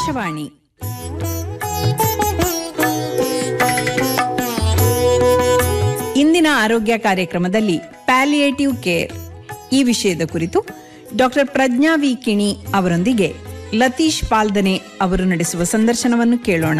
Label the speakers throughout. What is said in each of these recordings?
Speaker 1: ಆಕಾಶವಾಣಿ ಇಂದಿನ ಆರೋಗ್ಯ ಕಾರ್ಯಕ್ರಮದಲ್ಲಿ ಪ್ಯಾಲಿಯೇಟಿವ್ ಕೇರ್ ಈ ವಿಷಯದ ಕುರಿತು ಡಾಕ್ಟರ್ ಪ್ರಜ್ಞಾ ವಿ ಕಿಣಿ ಅವರೊಂದಿಗೆ ಲತೀಶ್ ಪಾಲ್ದನೆ ಅವರು ನಡೆಸುವ ಸಂದರ್ಶನವನ್ನು ಕೇಳೋಣ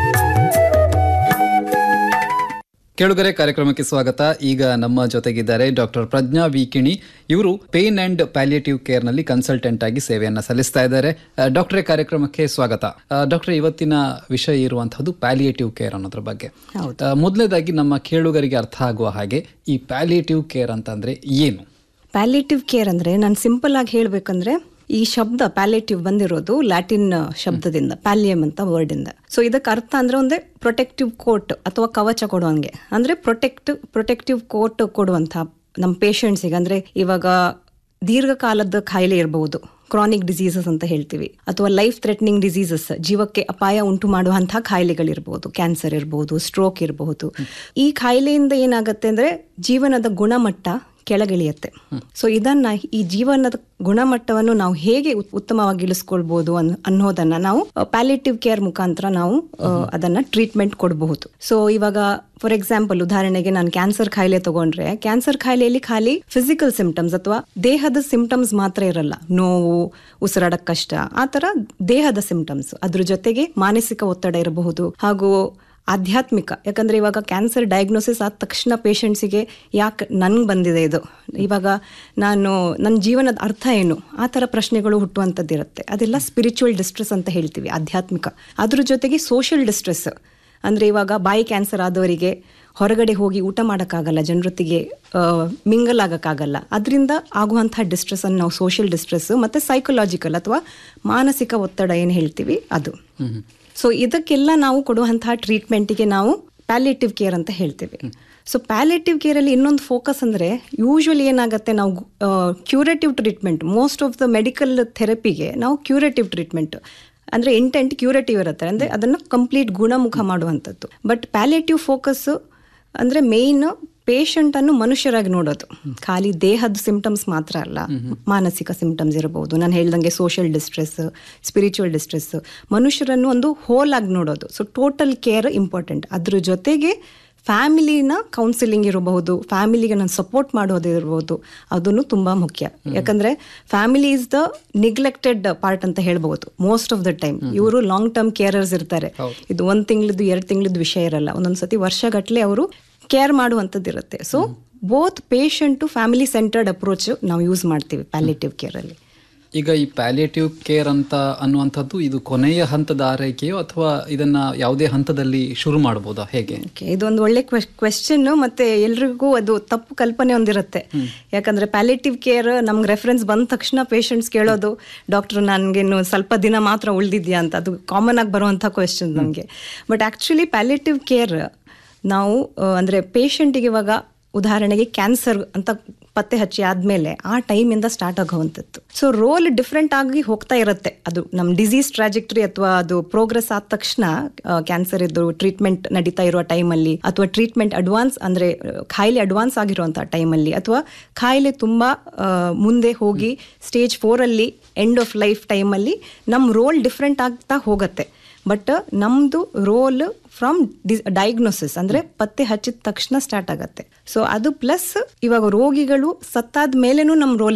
Speaker 2: ಕೇಳುಗರೆ ಕಾರ್ಯಕ್ರಮಕ್ಕೆ ಸ್ವಾಗತ ಈಗ ನಮ್ಮ ಜೊತೆಗಿದ್ದಾರೆ ಡಾಕ್ಟರ್ ಪ್ರಜ್ಞಾ ವಿ ಕಿಣಿ ಇವರು ಪೇನ್ ಅಂಡ್ ಪ್ಯಾಲಿಯೇಟಿವ್ ಕೇರ್ ನಲ್ಲಿ ಕನ್ಸಲ್ಟೆಂಟ್ ಆಗಿ ಸೇವೆಯನ್ನ ಸಲ್ಲಿಸ್ತಾ ಇದ್ದಾರೆ ಆ, ಡಾಕ್ಟ್ರೇ ಕಾರ್ಯಕ್ರಮಕ್ಕೆ ಸ್ವಾಗತ ಆ, ಡಾಕ್ಟ್ರೇ ಇವತ್ತಿನ ವಿಷಯ ಇರುವಂತಹದ್ದು ಪ್ಯಾಲಿಯೇಟಿವ್ ಕೇರ್ ಅನ್ನೋದ್ರ ಬಗ್ಗೆ ಆ, ಮೊದಲನೇದಾಗಿ ನಮ್ಮ ಕೇಳುಗರಿಗೆ ಅರ್ಥ ಆಗುವ ಹಾಗೆ ಈ ಪ್ಯಾಲಿಯೇಟಿವ್ ಕೇರ್ ಅಂತಂದ್ರೆ ಏನು
Speaker 3: ಪ್ಯಾಲೇಟಿವ್ ಕೇರ್ ಅಂದ್ರೆ ನಾನು ಸಿಂಪಲ್ ಆಗಿ ಹೇಳ್ಬೇಕಂದ್ರೆ ಈ ಶಬ್ದ ಪ್ಯಾಲೇಟಿವ್ ಬಂದಿರೋದು ಲ್ಯಾಟಿನ್ ಶಬ್ದದಿಂದ ಪ್ಯಾಲಿಯಂ ಅಂತ ವರ್ಡ್ ಇಂದ ಸೊ ಇದಕ್ಕೆ ಅರ್ಥ ಅಂದ್ರೆ ಒಂದೇ ಪ್ರೊಟೆಕ್ಟಿವ್ ಕೋಟ್ ಅಥವಾ ಕವಚ ಕೊಡುವಂಗೆ ಅಂದ್ರೆ ಪ್ರೊಟೆಕ್ಟ್ ಪ್ರೊಟೆಕ್ಟಿವ್ ಕೋಟ್ ಕೊಡುವಂತ ನಮ್ಮ ಪೇಷಂಟ್ಸಿಗೆ ಅಂದ್ರೆ ಇವಾಗ ದೀರ್ಘಕಾಲದ ಕಾಯಿಲೆ ಇರಬಹುದು ಕ್ರಾನಿಕ್ ಡಿಸೀಸಸ್ ಅಂತ ಹೇಳ್ತೀವಿ ಅಥವಾ ಲೈಫ್ ಥ್ರೆಟ್ನಿಂಗ್ ಡಿಸೀಸಸ್ ಜೀವಕ್ಕೆ ಅಪಾಯ ಉಂಟು ಮಾಡುವಂತಹ ಕಾಯಿಲೆಗಳಿರ್ಬೋದು ಕ್ಯಾನ್ಸರ್ ಇರಬಹುದು ಸ್ಟ್ರೋಕ್ ಇರಬಹುದು ಈ ಕಾಯಿಲೆಯಿಂದ ಏನಾಗುತ್ತೆ ಅಂದ್ರೆ ಜೀವನದ ಗುಣಮಟ್ಟ ಕೆಳಗಿಳಿಯುತ್ತೆ ಸೊ ಇದನ್ನ ಈ ಜೀವನದ ಗುಣಮಟ್ಟವನ್ನು ನಾವು ಹೇಗೆ ಉತ್- ಉತ್ತಮವಾಗಿ ಇಳಿಸ್ಕೊಳ್ಬಹುದು ಅನ್- ಅನ್ನೋದನ್ನ ನಾವು ಪ್ಯಾಲೇಟಿವ್ ಕೇರ್ ಮುಖಾಂತರ ನಾವು ಆ, ಅದನ್ನ ಟ್ರೀಟ್ಮೆಂಟ್ ಕೊಡಬಹುದು ಸೊ ಇವಾಗ ಫಾರ್ ಎಕ್ಸಾಂಪಲ್ ಉದಾಹರಣೆಗೆ ನಾನು ಕ್ಯಾನ್ಸರ್ ಕಾಯಿಲೆ ತಗೊಂಡ್ರೆ ಕ್ಯಾನ್ಸರ್ ಕಾಯಿಲೆಯಲ್ಲಿ ಖಾಲಿ ಫಿಸಿಕಲ್ ಸಿಂಪ್ಟಮ್ಸ್ ಅಥವಾ ದೇಹದ ಸಿಂಪ್ಟಮ್ಸ್ ಮಾತ್ರ ಇರಲ್ಲ ನೋವು ಉಸಿರಾಡಕ್ ಕಷ್ಟ ಆ ತರ ದೇಹದ ಸಿಂಪ್ಟಮ್ಸ್ ಅದ್ರ ಜೊತೆಗೆ ಮಾನಸಿಕ ಒತ್ತಡ ಇರಬಹುದು ಹಾಗೂ ಆಧ್ಯಾತ್ಮಿಕ ಯಾಕಂದ್ರೆ ಇವಾಗ ಕ್ಯಾನ್ಸರ್ ಡಯಾಗ್ನೋಸಿಸ್ ಆದ ತಕ್ಷಣ ಪೇಷಂಟ್ಸಿಗೆ ಯಾಕೆ ನನ್ಗೆ ಬಂದಿದೆ ಇದು ಇವಾಗ ನಾನು ನನ್ನ ಜೀವನದ ಅರ್ಥ ಏನು ಆ ಥರ ಪ್ರಶ್ನೆಗಳು ಹುಟ್ಟುವಂಥದ್ದಿರುತ್ತೆ ಅದೆಲ್ಲ ಸ್ಪಿರಿಚುವಲ್ ಡಿಸ್ಟ್ರೆಸ್ ಅಂತ ಹೇಳ್ತೀವಿ ಆಧ್ಯಾತ್ಮಿಕ ಅದ್ರ ಜೊತೆಗೆ ಸೋಷಿಯಲ್ ಡಿಸ್ಟ್ರೆಸ್ ಅಂದರೆ ಇವಾಗ ಬಾಯಿ ಕ್ಯಾನ್ಸರ್ ಆದವರಿಗೆ ಹೊರಗಡೆ ಹೋಗಿ ಊಟ ಮಾಡೋಕ್ಕಾಗಲ್ಲ ಜನರೊತ್ತಿಗೆ ಮಿಂಗಲ್ ಆಗೋಕ್ಕಾಗಲ್ಲ ಅದರಿಂದ ಆಗುವಂಥ ಡಿಸ್ಟ್ರೆಸ್ ನಾವು ಸೋಷಿಯಲ್ ಡಿಸ್ಟ್ರೆಸ್ ಮತ್ತು ಸೈಕಲಾಜಿಕಲ್ ಅಥವಾ ಮಾನಸಿಕ ಒತ್ತಡ ಏನು ಹೇಳ್ತೀವಿ ಅದು ಸೊ ಇದಕ್ಕೆಲ್ಲ ನಾವು ಕೊಡುವಂತಹ ಟ್ರೀಟ್ಮೆಂಟಿಗೆ ನಾವು ಪ್ಯಾಲೇಟಿವ್ ಕೇರ್ ಅಂತ ಹೇಳ್ತೀವಿ ಸೊ ಪ್ಯಾಲೇಟಿವ್ ಕೇರಲ್ಲಿ ಇನ್ನೊಂದು ಫೋಕಸ್ ಅಂದರೆ ಯೂಶ್ವಲಿ ಏನಾಗುತ್ತೆ ನಾವು curative treatment most of the medical ಥೆರಪಿಗೆ ನಾವು ಕ್ಯೂರೇಟಿವ್ ಟ್ರೀಟ್ಮೆಂಟ್ ಅಂದರೆ ಇಂಟೆಂಟ್ ಕ್ಯೂರೇಟಿವ್ ಇರುತ್ತೆ ಅಂದರೆ ಅದನ್ನು ಕಂಪ್ಲೀಟ್ ಗುಣಮುಖ ಮಾಡುವಂಥದ್ದು ಬಟ್ ಪ್ಯಾಲೇಟಿವ್ ಫೋಕಸ್ ಅಂದರೆ ಮೇಯ್ನ್ ಪೇಷಂಟ್ ಅನ್ನು ಮನುಷ್ಯರಾಗಿ ನೋಡೋದು ಖಾಲಿ ದೇಹದ ಸಿಂಪ್ಟಮ್ಸ್ ಮಾತ್ರ ಅಲ್ಲ ಮಾನಸಿಕ ಸಿಂಪ್ಟಮ್ಸ್ ಇರಬಹುದು ನಾನು ಹೇಳ್ದಂಗೆ ಸೋಷಿಯಲ್ ಡಿಸ್ಟ್ರೆಸ್ ಸ್ಪಿರಿಚುವಲ್ ಡಿಸ್ಟ್ರೆಸ್ ಮನುಷ್ಯರನ್ನು ಒಂದು ಹೋಲ್ ಆಗಿ ನೋಡೋದು ಸೊ ಟೋಟಲ್ ಕೇರ್ ಇಂಪಾರ್ಟೆಂಟ್ ಅದ್ರ ಜೊತೆಗೆ ಫ್ಯಾಮಿಲಿನ ಕೌನ್ಸಿಲಿಂಗ್ ಇರಬಹುದು ಫ್ಯಾಮಿಲಿಗೆ ನಾನು ಸಪೋರ್ಟ್ ಮಾಡೋದು ಇರ್ಬೋದು ಅದನ್ನು ತುಂಬಾ ಮುಖ್ಯ ಯಾಕಂದ್ರೆ family is the neglected part ಅಂತ ಹೇಳ್ಬಹುದು ಮೋಸ್ಟ್ ಆಫ್ ದ ಟೈಮ್ ಇವರು ಲಾಂಗ್ ಟರ್ಮ್ ಕೇರರ್ಸ್ ಇರ್ತಾರೆ ಇದು ಒಂದ್ ತಿಂಗಳದ್ದು ಎರಡು ತಿಂಗಳದ್ದು ವಿಷಯ ಇರಲ್ಲ ಒಂದೊಂದ್ಸತಿ ವರ್ಷಗಟ್ಲೆ ಅವರು ಕೇರ್ ಮಾಡುವಂಥದ್ದು ಇರುತ್ತೆ so both patient family centred approach ನಾವು ಯೂಸ್ ಮಾಡ್ತೀವಿ ಪ್ಯಾಲೇಟಿವ್ ಕೇರಲ್ಲಿ
Speaker 2: ಈಗ ಈ ಪ್ಯಾಲಿಯೇಟಿವ್ ಕೇರ್ ಅಂತ ಅನ್ನುವಂಥದ್ದು ಇದು ಕೊನೆಯ ಹಂತದ ಆರೈಕೆಯೋ ಅಥವಾ ಇದನ್ನ ಯಾವುದೇ ಹಂತದಲ್ಲಿ ಶುರು ಮಾಡಬಹುದಾ ಹೇಗೆ
Speaker 3: ಓಕೆ ಇದೊಂದು ಒಳ್ಳೆ ಕ್ವೆಶ್ಚನ್ ಮತ್ತೆ ಎಲ್ರಿಗೂ ಅದು ತಪ್ಪು ಕಲ್ಪನೆ ಒಂದಿರುತ್ತೆ ಯಾಕಂದ್ರೆ ಪ್ಯಾಲೇಟಿವ್ ಕೇರ್ ನಮ್ಗೆ ರೆಫರೆನ್ಸ್ ಬಂದ ತಕ್ಷಣ ಪೇಷಂಟ್ಸ್ ಕೇಳೋದು ಡಾಕ್ಟರ್ ನನಗೇನು ಸ್ವಲ್ಪ ದಿನ ಮಾತ್ರ ಉಳಿದಿದ್ಯಾ ಅಂತ ಅದು ಕಾಮನ್ ಆಗಿ ಬರುವಂಥ ಕ್ವೆಶನ್ ನಮಗೆ ಬಟ್ ಆ್ಯಕ್ಚುಲಿ ಪ್ಯಾಲೇಟಿವ್ ಕೇರ್ ನಾವು ಆ, ಅಂದ್ರೆ ಪೇಷಂಟಿಗೆ ಇವಾಗ ಉದಾಹರಣೆಗೆ ಕ್ಯಾನ್ಸರ್ ಅಂತ ಪತ್ತೆ ಹಚ್ಚಿ ಆದ್ಮೇಲೆ ಆ ಟೈಮಿಂದ ಸ್ಟಾರ್ಟ್ ಆಗುವಂಥದ್ದು ಸೊ ರೋಲ್ ಡಿಫ್ರೆಂಟ್ ಆಗಿ ಹೋಗ್ತಾ ಇರುತ್ತೆ ಅದು ನಮ್ಮ ಡಿಸೀಸ್ ಟ್ರಾಜೆಕ್ಟರಿ ಅಥವಾ ಅದು ಪ್ರೋಗ್ರೆಸ್ ಆದ ತಕ್ಷಣ ಕ್ಯಾನ್ಸರ್ ಇದ್ದು ಟ್ರೀಟ್ಮೆಂಟ್ ನಡೀತಾ ಇರುವ ಟೈಮಲ್ಲಿ ಅಥವಾ ಟ್ರೀಟ್ಮೆಂಟ್ ಅಡ್ವಾನ್ಸ್ ಅಂದ್ರೆ ಆ, ಖಾಯಿಲೆ ಅಡ್ವಾನ್ಸ್ ಆಗಿರುವಂಥ ಟೈಮಲ್ಲಿ ಅಥವಾ ಖಾಯಿಲೆ ತುಂಬಾ ಆ, ಮುಂದೆ ಹೋಗಿ ಸ್ಟೇಜ್ ಫೋರಲ್ಲಿ ಎಂಡ್ ಆಫ್ ಲೈಫ್ ಟೈಮಲ್ಲಿ ನಮ್ಮ ರೋಲ್ ಡಿಫ್ರೆಂಟ್ ಆಗ್ತಾ ಹೋಗುತ್ತೆ ಬಟ್ ನಮ್ದು ರೋಲ್ ಫ್ರಮ್ ಡಯಾಗ್ನೋಸಿಸ್ ಅಂದ್ರೆ ಪತ್ತೆ ಹಚ್ಚಿದ ತಕ್ಷಣ ಸ್ಟಾರ್ಟ್ ಆಗತ್ತೆ ಸೊ ಅದು ಪ್ಲಸ್ ಇವಾಗ ರೋಗಿಗಳು ಸತ್ತಾದ ಮೇಲೇನೂ ನಮ್ಮ ರೋಲ್